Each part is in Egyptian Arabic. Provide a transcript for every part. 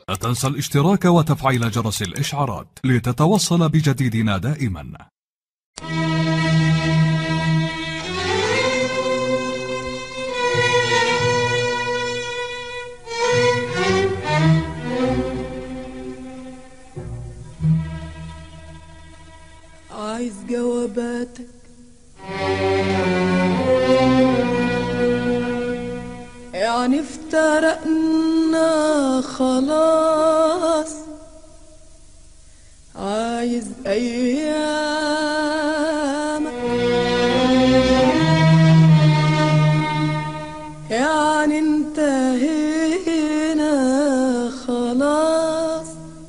لا تنسى الاشتراك وتفعيل جرس الإشعارات لتتوصل بجديدنا دائما عايز جواباتك يعني افترقنا خلاص عايز ايامك يعني انتهينا خلاص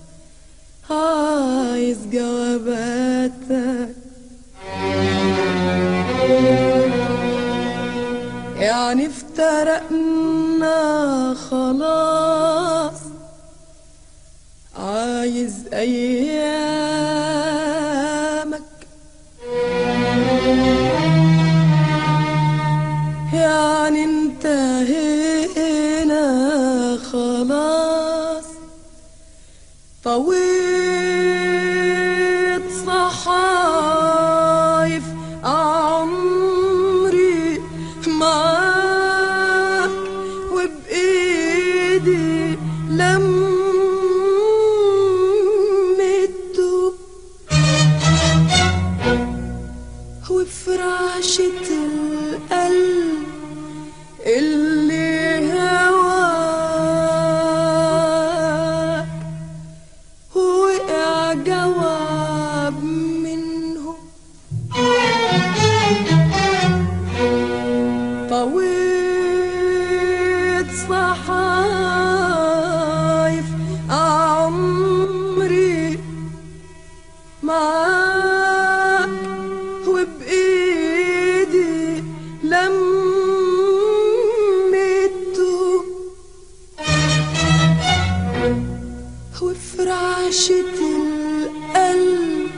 عايز جواباتك يعني افترقنا خلاص عايز ايامك يعني انتهينا خلاص طويت صحايف عمري معاك وبإيدي لمته وفراشة القلب اللي هواك وقع جواب منه طويت صحايف عمري معاك وبإيدي لمته وفراشة القلب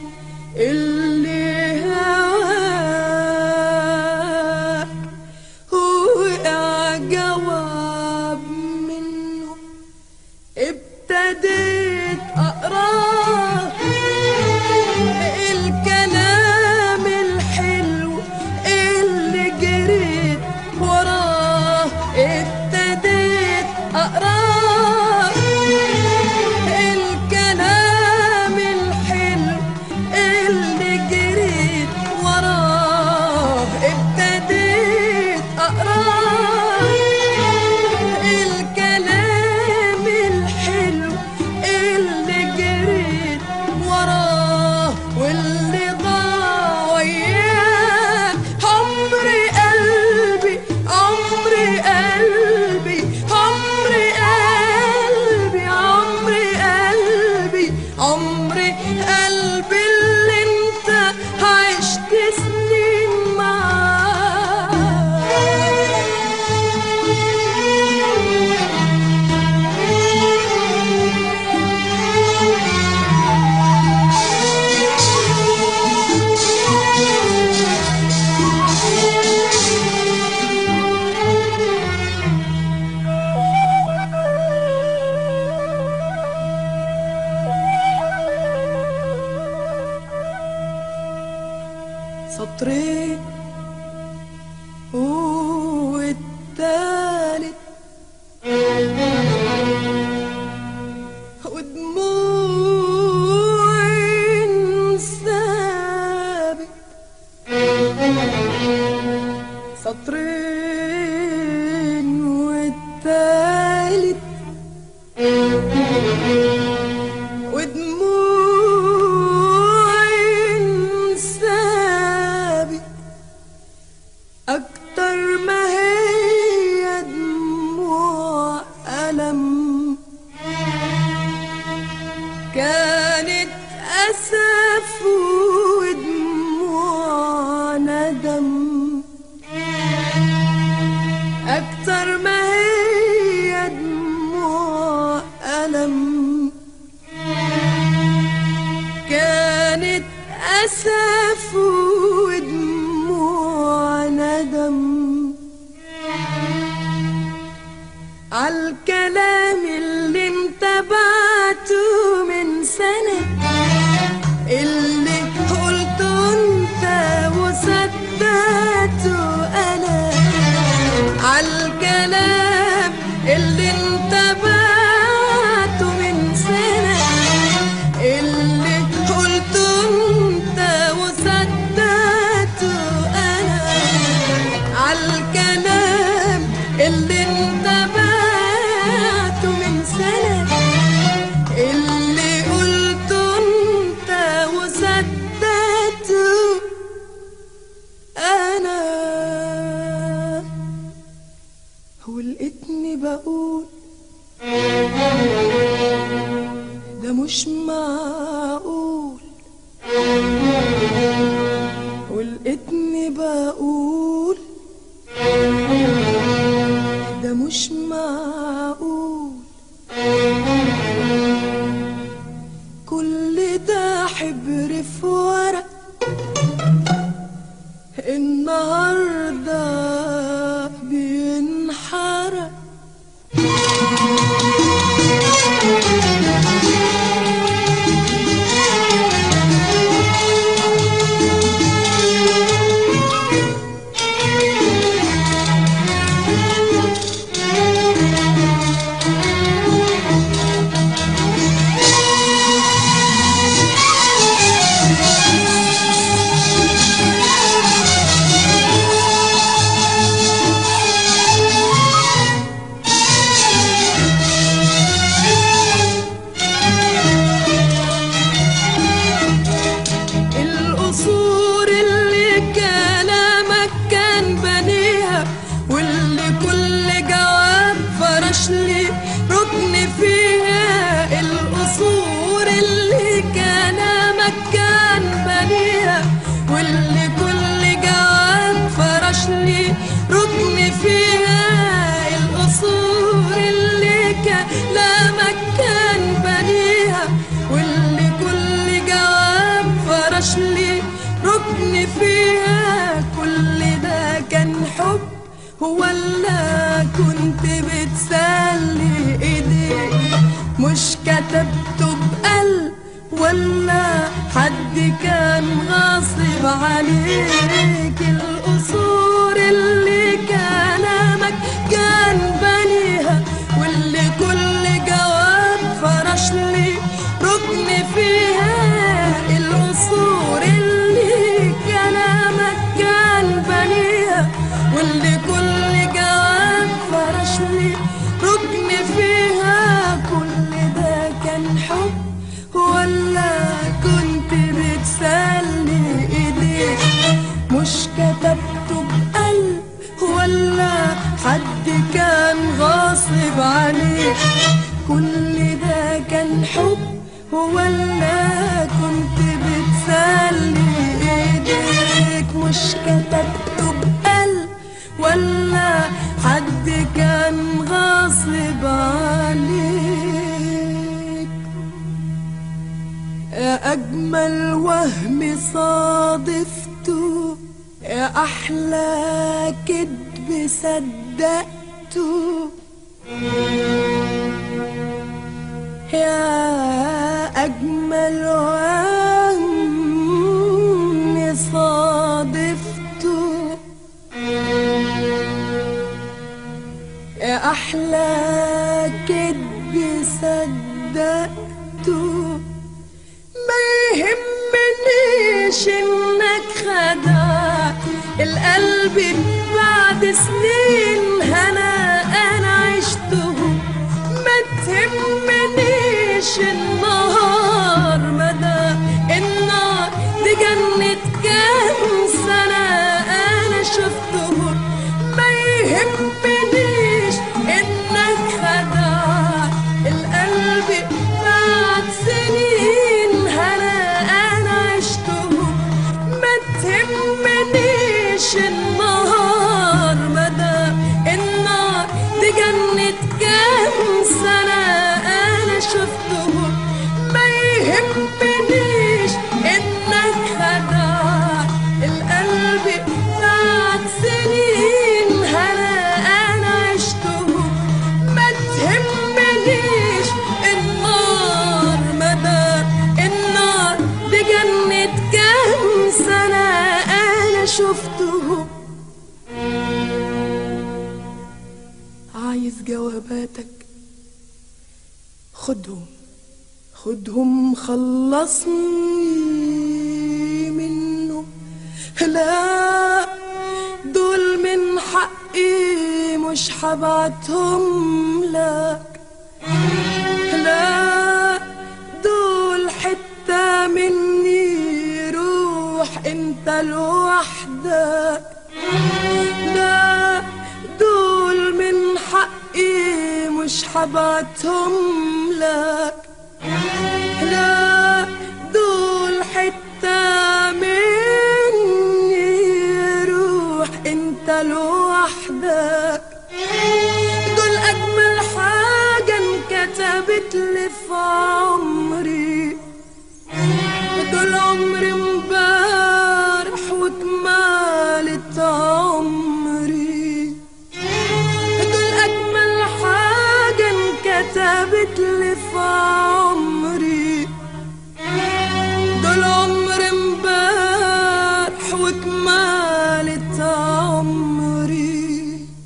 اللي هواك وقع جواب منه ابتديت أقراه الكلام الحلو اللي جريت وراه ابتديت أقراه الكلام الحلو اللي جريت وراه ابتديت أقراه الكلام الحلو اللي جريت وراه واللي ضاع وياك عمري قلبي عمري قلبي عمري قلبي عمري قلبي عمري قلبي اللي انت عشت سنين سطرين والتالت ودموع ثابت سطرين والتالت ودموع ثابت أكتر ما هي دموع ألم كانت أسف ودموع ندم أكتر ما هي دموع ألم كانت أسف ودموع ندم عالكلام اللي انت مش معقول ولقيتني بقول ده مش معقول كل ده حبر في ورق النهارده بينحرق القصور اللي كلامك كان بنيها واللي كل جواب فرش لي ركن فيها القصور اللي كلامك كان بنيها واللي كل جواب فرش لي ركن فيها القصور اللي كلامك كان بنيها واللي كل جواب فرش لي ركن فيها كل ده كان حب ولا كنت بتسلي ايديك مش كتبته بقلب ولا حد كان غاصب عليك القصور اللي كلامك كان بنيها واللي كل جواب فرش لي ركن فيها القصور اللي كلامك كان بنيها واللي كل جواب فرش لي ركن فيها كل ده كان حب ولا كنت بتسلي ايديك مش كتبته بقلب ولا حد كان غاصب عليك كل ده كان حب ولا كنت بتسلي ايديك مش كتبته بقلب ولا حد كان غاصب عليك يا أجمل وهم صادفته يا أحلى كدب صدقته يا أجمل وهم صادفته يا أحلى كدب صدقته ما يهمنيش إنك خدعت القلب بعد سنين هنا أنا عشته ما تهمنيش النهار مدى النار دي جنة كام سنة أنا شفته ما يهمنيش إنك خدعت القلب بعد سنين هنا أنا عشته ما تهمنيش النهار مدى النار دي جنة كام سنة أنا شفته ما يهمنيش إنك خدعت القلب بعد سنين هنا أنا عشته ما تهمنيش النار مدى النار دي جنة كام سنة أنا شفته عايز جواباتك خدهم خدهم خلصني منه لا دول من حقي مش حبعتهم لك لا دول حتة مني روح انت لوحدك لا دول من حقي مش حبعتهم لك اللي في عمري دول عمري امبارح وكمالة عمري دول أجمل حاجة انكتبت لي في عمري دول عمري امبارح وكمالة عمري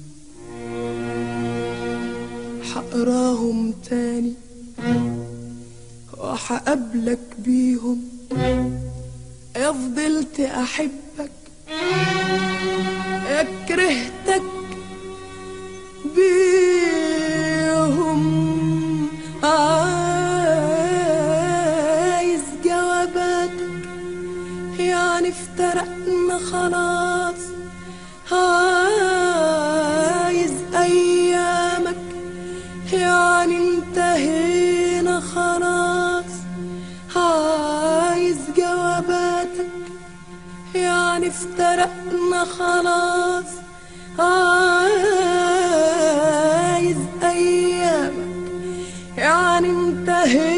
حقراهم تاني وحقابلك بيهم يا فضلت احبك يا كرهتك بيهم عايز جواباتك يعني افترقنا خلاص عايز ايامك يعني انتهينا خلاص عايز جواباتك يعني افترقنا خلاص عايز ايامك يعني انتهينا